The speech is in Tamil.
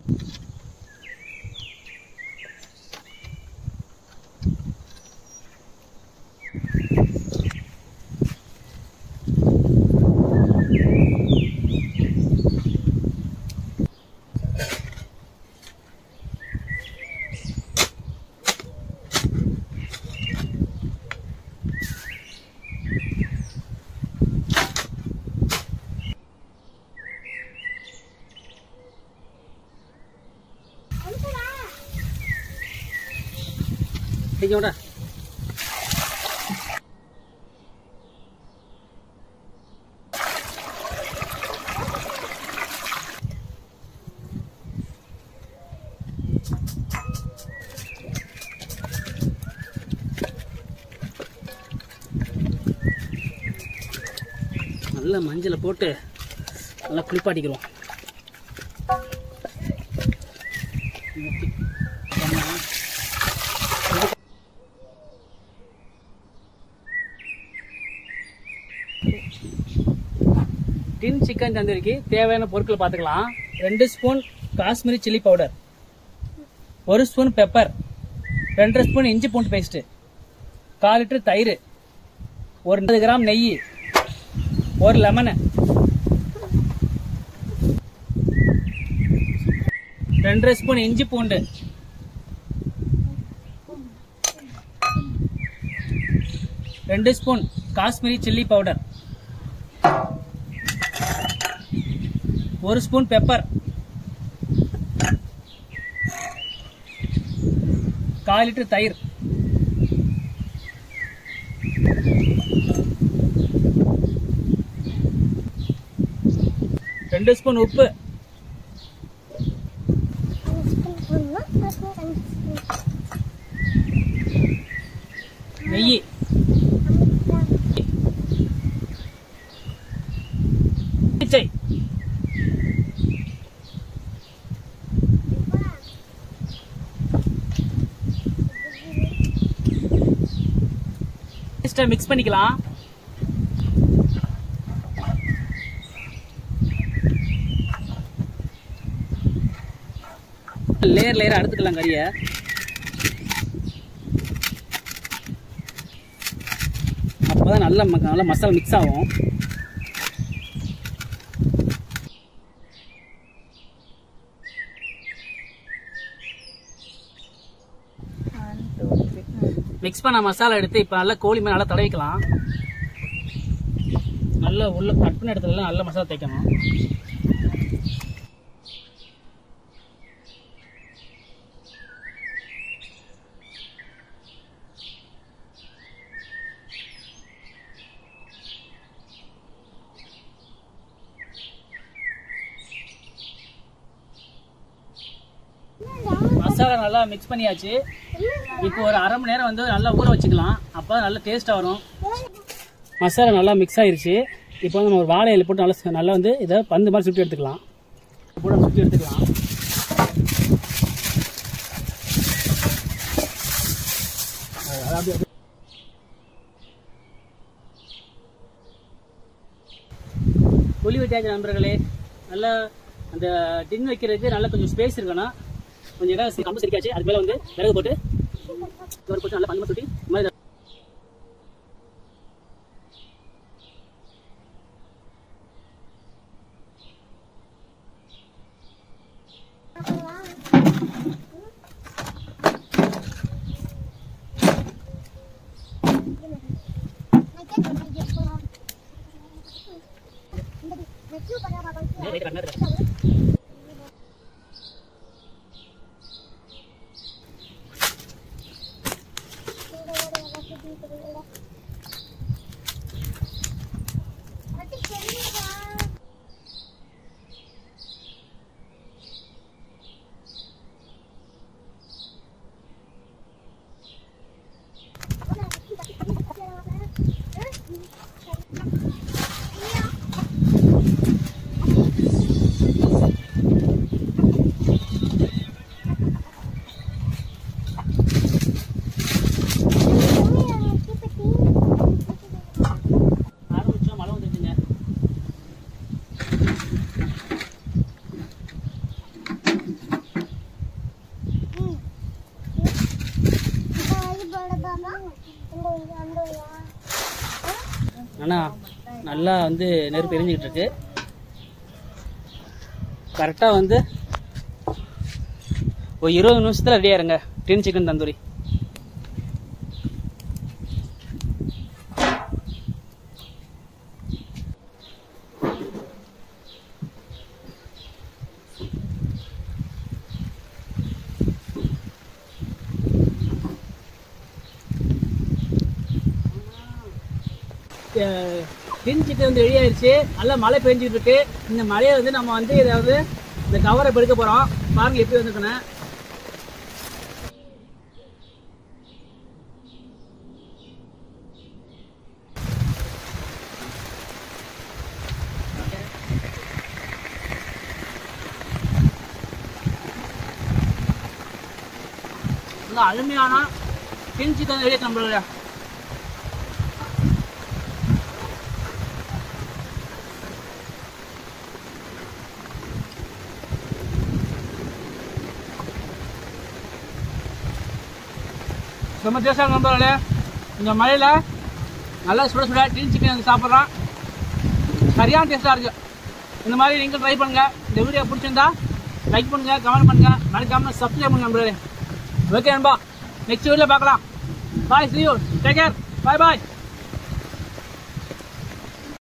அடிக்கோடா நல்லா மஞ்சளை போட்டு நல்லா குளிப்பாட்டிக்கிறோம் ஊத்தி. ஆமா. டின் சிக்கன் தந்தூரிக்கு தேவையான பொருட்களை பார்த்துக்கலாம் ரெண்டு ஸ்பூன் காஷ்மீரி சில்லி பவுடர் ஒரு ஸ்பூன் பெப்பர் ரெண்டரை ஸ்பூன் இஞ்சி பூண்டு பேஸ்ட்டு கால் லிட்டர் தயிர் ஒரு 50 கிராம் நெய் ஒரு லெமனு ரெண்டரை ஸ்பூன் இஞ்சி பூண்டு ரெண்டு ஸ்பூன் காஷ்மீரி சில்லி பவுடர் ஒரு ஸ்பூன் பெப்பர் கால் லிட்டர் தயிர் ரெண்டு ஸ்பூன் உப்பு நெய் பச்சை மிக்ஸ் பண்ணிக்கலாம் லேயர் லேயர் அடுத்துக்கலாம் கறியை அப்போதான் நல்ல ம- நல்ல மசாலா மிக்ஸ் ஆகும் மிக்ஸ் பண்ண மசாலா எடுத்து இப்போ நல்லா கோழி மேலே நல்லா தடவிக்கலாம் நல்லா உள்ள கட் பண்ண இடத்துல நல்ல மசாலா தேய்க்கணும் மசாலா நல்லா மிக்ஸ் பண்ணியாச்சு இப்போ ஒரு அரை மணி நேரம் வந்து நல்லா ஊற வச்சுக்கலாம் அப்போ நல்லா டேஸ்ட்டாக வரும் மசாலா நல்லா மிக்ஸ் ஆயிருச்சு இப்போ வந்து நம்ம ஒரு வாழை இலை போட்டு நல்லா நல்லா வந்து இதை பந்து மாதிரி சுட்டி எடுத்துக்கலாம் போட்டு நம்ம சுட்டி எடுத்துக்கலாம் அது அப்படியே அப்படியே. புளி வெட்டியாச்சு நண்பர்களே நல்லா அந்த டின் வைக்கிறதுக்கு நல்லா கொஞ்சம் ஸ்பேஸ் இருக்கணும் கொஞ்சம் இடம் கம்பு சரிக்காச்சு அதுக்கு மேலே வந்து விறகு போட்டு ஒரு போட்டு நல்லா பந்தமாக சுட்டி இந்த மாதிரி ஏய், ரைட்டு, கண்ணாடி இருக்கு. அண்ணா நல்லா வந்து நெருப்பு எரிஞ்சுக்கிட்டு இருக்கு கரெக்டாக வந்து ஒரு இருபது நிமிஷத்தில் ரெடியாக இருங்க tin chicken tandoori tin chicken வந்து ரெடி ஆயிடுச்சு நல்லா மழை பெஞ்சிட்டு இருக்கு இந்த மழையை வந்து நம்ம வந்து ஏதாவது இந்த கவரை எடுக்க போறோம் பாருங்க எப்படி வந்துருக்கணும் நல்லா அருமையான டின் சிக்கன் ரெடி நம்மளோட செம்ம டேஸ்டாக நம்பர்களே இந்த மழையில் நல்லா சுட சுட டீன் சிக்கன் வந்து சாப்பிட்றோம் சரியான டேஸ்ட்டாக இருக்கு இந்த மாதிரி நீங்கள் ட்ரை பண்ணுங்க இந்த வீடியோ பிடிச்சிருந்தா லைக் பண்ணுங்க கமெண்ட் பண்ணுங்க மறக்காம சப்ஸ்கிரைப் பண்ணுங்க நம்பர்களே ஓகே நண்பா நெக்ஸ்ட் வீடியோ பார்க்கலாம் bye see you take care bye bye